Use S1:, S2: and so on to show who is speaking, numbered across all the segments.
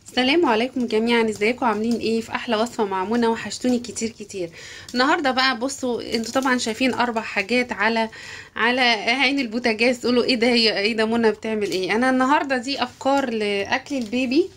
S1: السلام عليكم جميعا ازيكم عاملين ايه في احلى وصفه مع منى وحشتوني كتير كتير النهارده بقى بصوا انتوا طبعا شايفين اربع حاجات على على عين البوتاجاز تقولوا ايه ده هي ايه ده منى بتعمل ايه انا النهارده دي افكار لاكل البيبي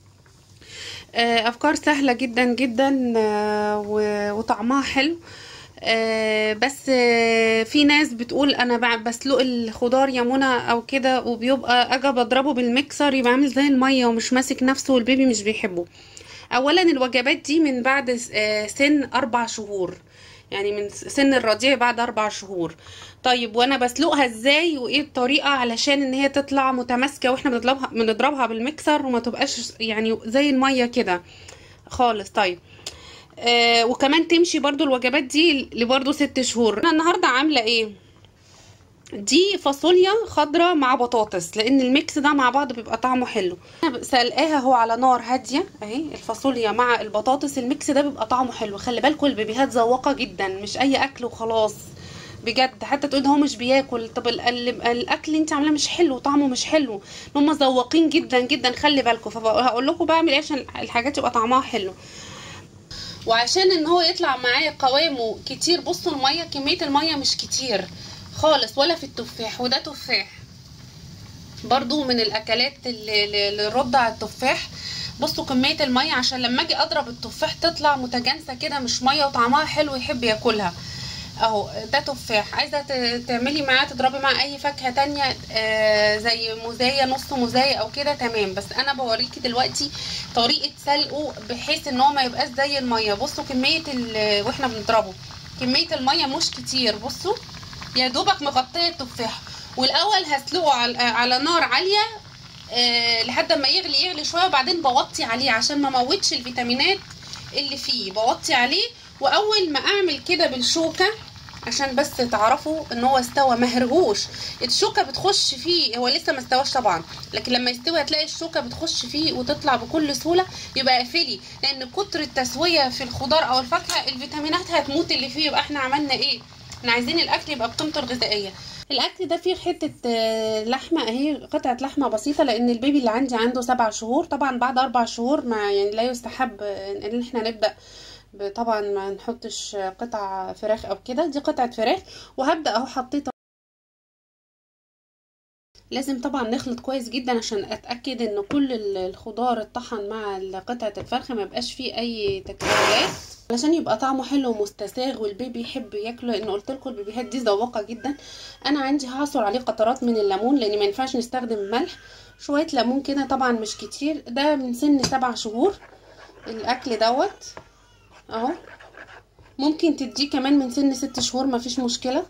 S1: آه، افكار سهله جدا جدا آه، و- وطعمها حلو آه، بس آه، في ناس بتقول انا بع- بسلق الخضار يا منى او كده وبيبقى اجي بضربه بالميكسر يبقى عامل زي الميه ومش ماسك نفسه والبيبي مش بيحبه اولا الوجبات دي من بعد آه، سن اربع شهور يعني من سن الرضيع بعد اربع شهور طيب وانا بسلقها ازاي وايه الطريقه علشان ان هي تطلع متماسكه واحنا بنضربها بنضربها بالميكسر وما تبقاش يعني زي الميه كده خالص طيب آه وكمان تمشي برضو الوجبات دي لبرضو ست شهور انا النهارده عامله ايه دي فاصوليا خضراء مع بطاطس لان الميكس ده مع بعض بيبقى طعمه حلو انا سلقاها هو على نار هاديه اهي الفاصوليا مع البطاطس الميكس ده بيبقى طعمه حلو خلي بالكم البيبيهات ذواقه جدا مش اي اكل وخلاص بجد حتى تقول ده هو مش بياكل طب ال- ال- الاكل اللي انت عاملاه مش حلو طعمه مش حلو هم ذواقين جدا جدا خلي بالكم فهقول لكم بعمل ايه عشان الحاجات تبقى طعمها حلو وعشان ان هو يطلع معايا قوامه كتير بصوا الميه كميه الميه مش كتير خالص ولا في التفاح وده تفاح برضو من الاكلات اللي اللي رد على التفاح بصوا كميه الميه عشان لما اجي اضرب التفاح تطلع متجانسه كده مش ميه وطعمها حلو يحب ياكلها اهو ده تفاح عايزه ت- تعملي معاه تضربي معاه اي فاكهه تانية آه زي موزايه نص موزايه او كده تمام بس انا بوريكي دلوقتي طريقه سلقه بحيث ان هو ما يبقاش زي الميه بصوا كميه ال- واحنا بنضربه كميه الميه مش كتير بصوا يا دوبك مغطيه التفاح والاول هسلقه على على نار عاليه آه لحد ما يغلي يغلي شويه وبعدين بوطي عليه عشان ما موتش الفيتامينات اللي فيه بوطي عليه واول ما اعمل كده بالشوكه عشان بس تعرفوا ان هو استوى ما هرهوش الشوكه بتخش فيه هو لسه ما استواش طبعا لكن لما يستوي هتلاقي الشوكه بتخش فيه وتطلع بكل سهوله يبقى اقفلي لان كتر التسويه في الخضار او الفاكهه الفيتامينات هتموت اللي فيه يبقى احنا عملنا ايه احنا عايزين الاكل يبقى بقيمته الغذائيه الاكل ده فيه حته آه، لحمه اهي قطعه لحمه بسيطه لان البيبي اللي عندي عنده سبع شهور طبعا بعد اربع شهور ما يعني لا يستحب آه، ان احنا نبدا ب- طبعا ما نحطش قطع فراخ او كده دي قطعه فراخ وهبدا اهو حطيت لازم طبعا نخلط كويس جدا عشان اتاكد ان كل ال- الخضار اتطحن مع قطعه الفرخه ما يبقاش فيه اي تكتلات علشان يبقى طعمه حلو ومستساغ والبيبي يحب ياكله لان قلت لكم البيبيهات دي ذواقه جدا انا عندي هعصر عليه قطرات من الليمون لان ما ينفعش نستخدم ملح شويه ليمون كده طبعا مش كتير ده من سن سبع شهور الاكل دوت اهو ممكن تديه كمان من سن ست شهور مفيش مشكله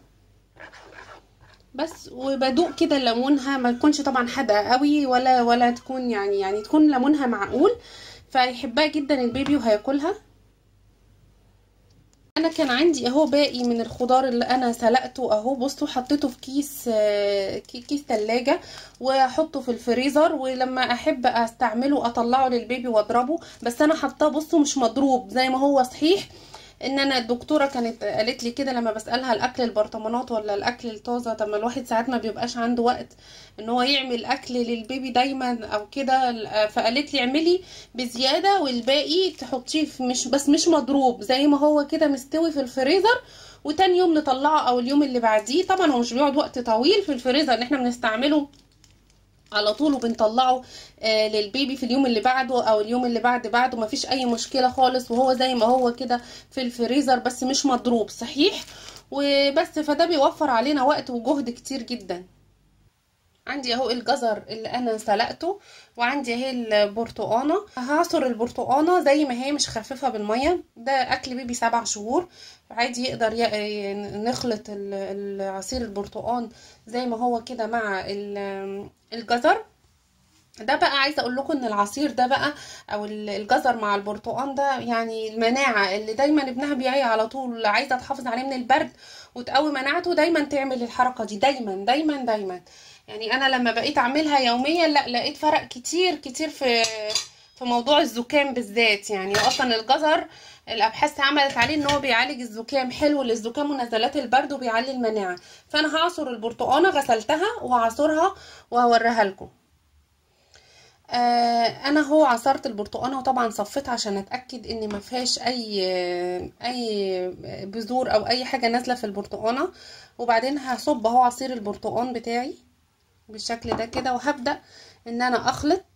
S1: بس وبدوق كده ليمونها ما تكونش طبعا حادقه قوي ولا ولا تكون يعني يعني تكون ليمونها معقول فيحبها جدا البيبي وهياكلها انا كان عندي اهو باقي من الخضار اللي انا سلقته اهو بصوا حطيته في كيس آه، كي- كيس تلاجة واحطه في الفريزر ولما احب استعمله اطلعه للبيبي واضربه بس انا حطاه بصوا مش مضروب زي ما هو صحيح ان انا الدكتوره كانت قالت لي كده لما بسالها الاكل البرطمانات ولا الاكل الطازه طب ما الواحد ساعات ما بيبقاش عنده وقت ان هو يعمل اكل للبيبي دايما او كده فقالت لي اعملي بزياده والباقي تحطيه في مش بس مش مضروب زي ما هو كده مستوي في الفريزر وتاني يوم نطلعه او اليوم اللي بعديه طبعا هو مش بيقعد وقت طويل في الفريزر ان احنا بنستعمله على طول وبنطلعه آه للبيبي في اليوم اللي بعده او اليوم اللي بعد بعده مفيش اي مشكله خالص وهو زي ما هو كده في الفريزر بس مش مضروب صحيح وبس فده بيوفر علينا وقت وجهد كتير جدا عندي اهو الجزر اللي انا سلقته وعندي اهي البرتقانه هعصر البرتقانه زي ما هي مش خفيفه بالميه ده اكل بيبي سبع شهور عادي يقدر ي- نخلط ال- العصير البرتقان زي ما هو كده مع ال- الجزر ده بقى عايزه اقول لكم ان العصير ده بقى او ال- الجزر مع البرتقان ده يعني المناعه اللي دايما ابنها بيعي على طول عايزه تحافظ عليه من البرد وتقوي مناعته دايما تعمل الحركه دي دايما دايما دايما يعني انا لما بقيت اعملها يوميا لا لقيت فرق كتير كتير في في موضوع الزكام بالذات يعني اصلا الجزر الابحاث عملت عليه ان هو بيعالج الزكام حلو للزكام ونزلات البرد وبيعلي المناعه فانا هعصر البرتقانه غسلتها وهعصرها وهوريها لكم آه انا هو عصرت البرتقانه وطبعا صفيتها عشان اتاكد ان ما فيهاش اي اي بذور او اي حاجه نازله في البرتقانه وبعدين هصب اهو عصير البرتقان بتاعي بالشكل ده كده وهبدا ان انا اخلط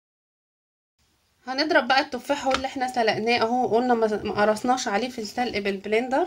S1: هنضرب بقى التفاح اللي احنا سلقناه اهو قلنا ما قرصناش عليه في السلق بالبلندر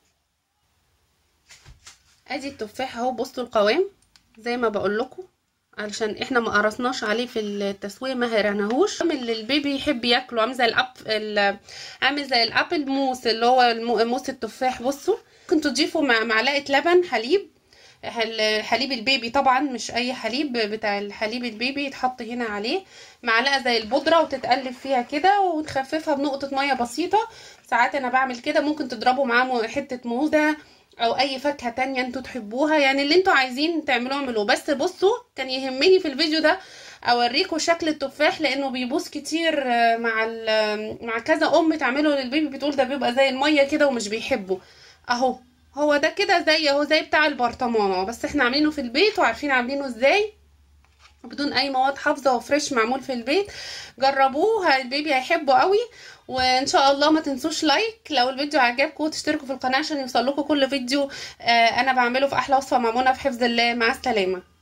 S1: ادي التفاح اهو بصوا القوام زي ما بقول لكم علشان احنا ما قرصناش عليه في التسويه ما هرناهوش اللي البيبي يحب ياكله عامل زي الاب عامل زي الابل موس اللي هو موس التفاح بصوا ممكن تضيفوا مع معلقه لبن حليب حليب البيبي طبعا مش اي حليب بتاع الحليب البيبي يتحط هنا عليه معلقه زي البودره وتتقلب فيها كده وتخففها بنقطه ميه بسيطه ساعات انا بعمل كده ممكن تضربوا معاه حته موزه او اي فاكهه تانية انتوا تحبوها يعني اللي انتوا عايزين تعملوه اعملوه بس بصوا كان يهمني في الفيديو ده اوريكم شكل التفاح لانه بيبوظ كتير مع مع كذا ام تعمله للبيبي بتقول ده بيبقى زي الميه كده ومش بيحبه اهو هو ده كده زي اهو زي بتاع البرطمان بس احنا عاملينه في البيت وعارفين عاملينه ازاي بدون اي مواد حافظه وفريش معمول في البيت جربوه البيبي هيحبه قوي وان شاء الله ما تنسوش لايك لو الفيديو عجبكم وتشتركوا في القناه عشان يوصل لكم كل فيديو انا بعمله في احلى وصفه مامونه في حفظ الله مع السلامه